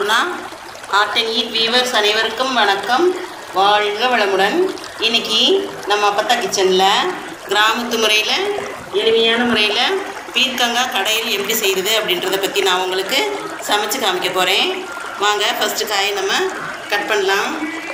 Annapurna art and eat viewers அனைவருக்கும் வணக்கம் வாழ்க வளமுடன் இன்னைக்கு நம்ம அப்பத்தா கிச்சனில் கிராமத்து முறையில் எளிமையான முறையில் பீர்க்கங்காய் கடையில் எப்படி செய்கிறது அப்படின்றத பற்றி நான் உங்களுக்கு சமைச்சு காமிக்க போகிறேன் வாங்க ஃபஸ்ட்டு காயை நம்ம கட் பண்ணலாம்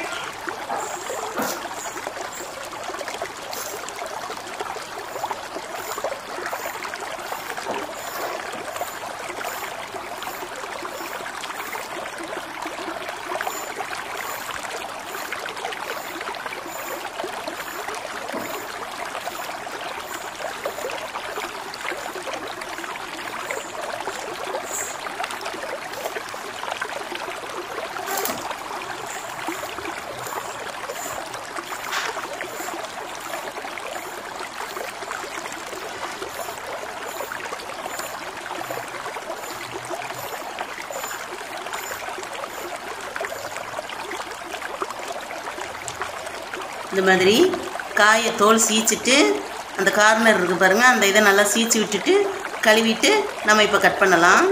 இந்த மாதிரி காயை தோல் சீச்சிட்டு அந்த கார்னர் இருக்குது பாருங்கள் அந்த இதை நல்லா சீச்சு விட்டுட்டு கழுவிட்டு நம்ம இப்போ கட் பண்ணலாம்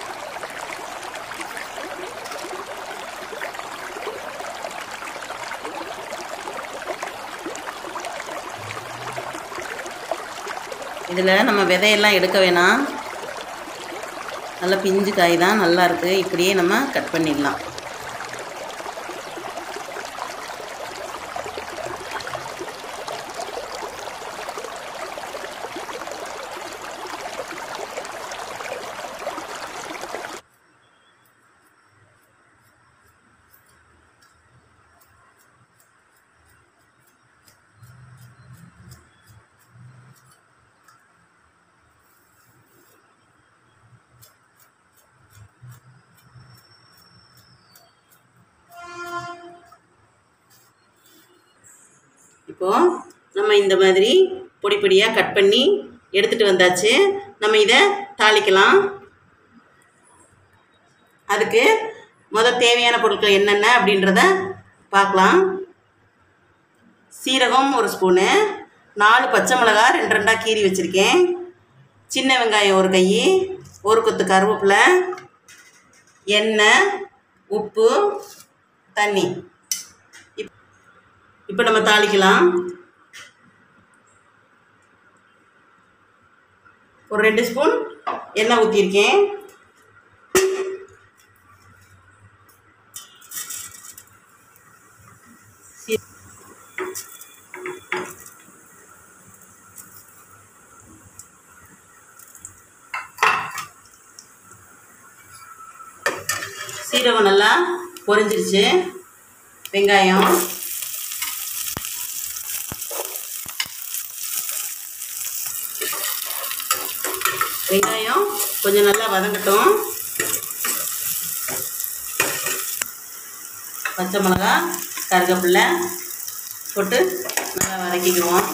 இதில் நம்ம விதையெல்லாம் எடுக்க வேணாம் நல்லா பிஞ்சு காய் தான் நல்லா இருக்குது இப்படியே நம்ம கட் பண்ணிடலாம் இப்போது நம்ம இந்த மாதிரி பொடி பொடியாக கட் பண்ணி எடுத்துகிட்டு வந்தாச்சு நம்ம இதை தாளிக்கலாம் அதுக்கு முத தேவையான பொருட்கள் என்னென்ன அப்படின்றத பார்க்கலாம் சீரகம் ஒரு ஸ்பூனு நாலு பச்சை மிளகாய் ரெண்டு ரெண்டாக கீறி வச்சுருக்கேன் சின்ன வெங்காயம் ஒரு கை ஒரு கொத்து கருவேப்பிலை எண்ணெய் உப்பு தண்ணி இப்போ நம்ம தாளிக்கலாம் ஒரு ரெண்டு ஸ்பூன் எண்ணெய் ஊற்றிருக்கேன் சீரகம் நல்லா பொரிஞ்சிருச்சு வெங்காயம் வெங்காயம் கொஞ்சம் நல்லா வதங்கட்டும் பச்சை மிளகா கருவேப்பில்லை போட்டு நல்லா வதக்கிக்குவோம்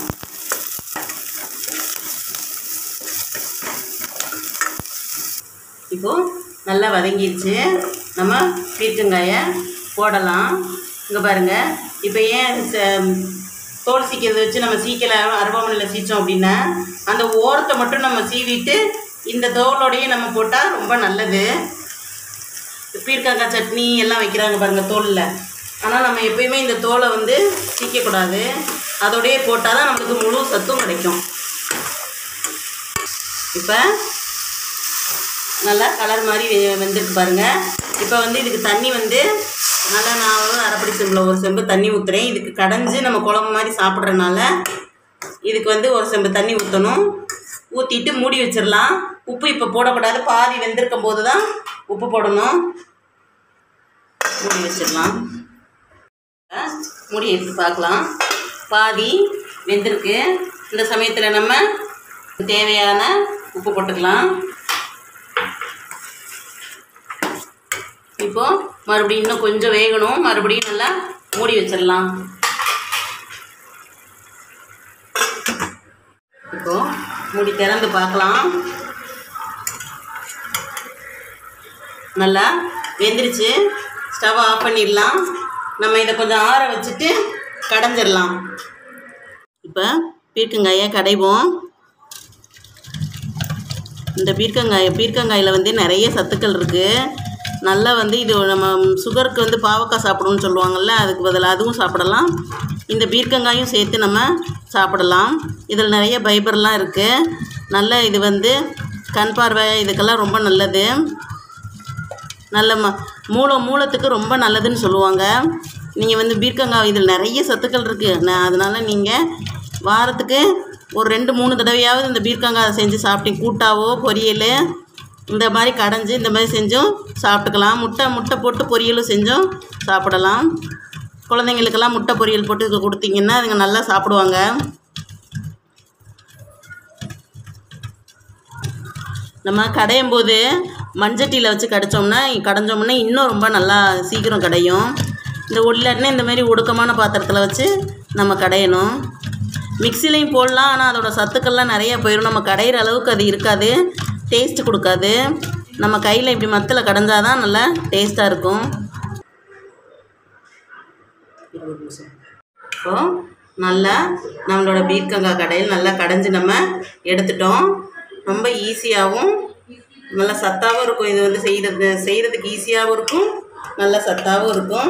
இப்போது நல்லா வதங்கிருச்சு நம்ம பீர்க்கங்காயை போடலாம் இங்கே பாருங்கள் இப்போ ஏன் ச- தோல் சீக்கிறத வச்சு நம்ம சீக்கலை அருவாமனையில் சீச்சோம் அப்படின்னா அந்த ஓரத்தை மட்டும் நம்ம சீவிட்டு இந்த தோலோடையே நம்ம போட்டால் ரொம்ப நல்லது பீர்க்கங்காய் சட்னி எல்லாம் வைக்கிறாங்க பாருங்கள் தோலில் ஆனால் நம்ம எப்பயுமே இந்த தோலை வந்து சீக்கக்கூடாது அதோடையே போட்டால் தான் நம்மளுக்கு முழு சத்தும் கிடைக்கும் இப்போ நல்லா கலர் மாதிரி வெ- வெந்திருக்கு பாருங்கள் இப்போ வந்து இதுக்கு தண்ணி வந்து நல்லா நான் ஒரு அரைப்படி செம்பில் ஒரு செம்பு தண்ணி ஊற்றுறேன் இதுக்கு கடைஞ்சி நம்ம குழம்பு மாதிரி சாப்பிட்றனால இதுக்கு வந்து ஒரு செம்பு தண்ணி ஊற்றணும் ஊற்றிட்டு மூடி வச்சிடலாம் உப்பு இப்போ போடக்கூடாது பாதி வெந்திருக்கும் போது தான் உப்பு போடணும் மூடி வச்சிடலாம் அஹ் மூடி எடுத்து பார்க்கலாம் பாதி வெந்திருக்கு இந்த சமயத்தில் நம்ம தேவையான உப்பு போட்டுக்கலாம் இப்போ மறுபடியும் இன்னும் கொஞ்சம் வேகணும் மறுபடியும் நல்லா மூடி வச்சிடலாம் இப்போ மூடி திறந்து பார்க்கலாம் நல்லா வெந்துருச்சு ஸ்டவ் ஆஃப் பண்ணிடலாம் நம்ம இதை கொஞ்சம் ஆற வச்சுட்டு கடைஞ்சிடலாம் இப்போ பீர்க்கங்காயை கடைவோம் இந்த பீர்க்கங்காய் பீர்க்கங்காயில் வந்து நிறைய சத்துக்கள் இருக்குது நல்லா வந்து இது நம்ம சுகருக்கு வந்து பாவக்காய் சாப்பிடணும்னு சொல்லுவாங்கள்ல அதுக்கு பதிலாக அதுவும் சாப்பிடலாம் இந்த பீர்க்கங்காயும் சேர்த்து நம்ம சாப்பிடலாம் இதில் நிறைய ஃபைபர்லாம் இருக்குது நல்ல இது வந்து கண் பார்வை இதுக்கெல்லாம் ரொம்ப நல்லது நல்ல ம மூளை மூலத்துக்கு ரொம்ப நல்லதுன்னு சொல்லுவாங்க நீங்கள் வந்து பீர்க்கங்காய் இதில் நிறைய சத்துக்கள் இருக்குது நான் அதனால் நீங்கள் வாரத்துக்கு ஒரு ரெண்டு மூணு தடவையாவது இந்த பீர்க்கங்காய் செஞ்சு சாப்பிட்டீங்க கூட்டாவோ பொரியல் இந்த மாதிரி கடைஞ்சி இந்த மாதிரி செஞ்சும் சாப்பிட்டுக்கலாம் முட்டை முட்டை போட்டு பொரியலும் செஞ்சும் சாப்பிடலாம் குழந்தைங்களுக்கெல்லாம் முட்டை பொரியல் போட்டு இது கொடுத்தீங்கன்னா அதுங்க நல்லா சாப்பிடுவாங்க நம்ம கடையும் போது மண்சட்டியில் வச்சு கடைச்சோம்னா கடைஞ்சோம்னா இன்னும் ரொம்ப நல்லா சீக்கிரம் கடையும் இந்த இல்லாட்டினா இந்த மாதிரி ஒடுக்கமான பாத்திரத்தில் வச்சு நம்ம கடையணும் மிக்சிலையும் போடலாம் ஆனால் அதோட சத்துக்கள்லாம் நிறைய போயிடும் நம்ம கடையிற அளவுக்கு அது இருக்காது டேஸ்ட் கொடுக்காது நம்ம கையில் இப்படி மத்தில் கடைஞ்சாதான் நல்லா டேஸ்ட்டாக இருக்கும் இப்போ நல்லா நம்மளோட பீர்க்கங்காய் கடையில் நல்லா கடைஞ்சி நம்ம எடுத்துட்டோம் ரொம்ப ஈஸியாகவும் நல்ல சத்தாகவும் இருக்கும் இது வந்து செய்கிறது செய்கிறதுக்கு ஈஸியாகவும் இருக்கும் நல்ல சத்தாகவும் இருக்கும்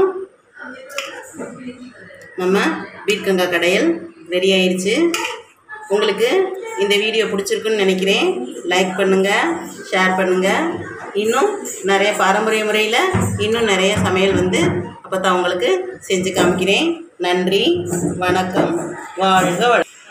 நம்ம பீர்க்கங்காய் கடையில் ரெடி ஆயிடுச்சு உங்களுக்கு இந்த வீடியோ பிடிச்சிருக்குன்னு நினைக்கிறேன் லைக் பண்ணுங்கள் ஷேர் பண்ணுங்கள் இன்னும் நிறைய பாரம்பரிய முறையில் இன்னும் நிறைய சமையல் வந்து அப்போ தான் உங்களுக்கு செஞ்சு காமிக்கிறேன் நன்றி வணக்கம் வாழ்க வள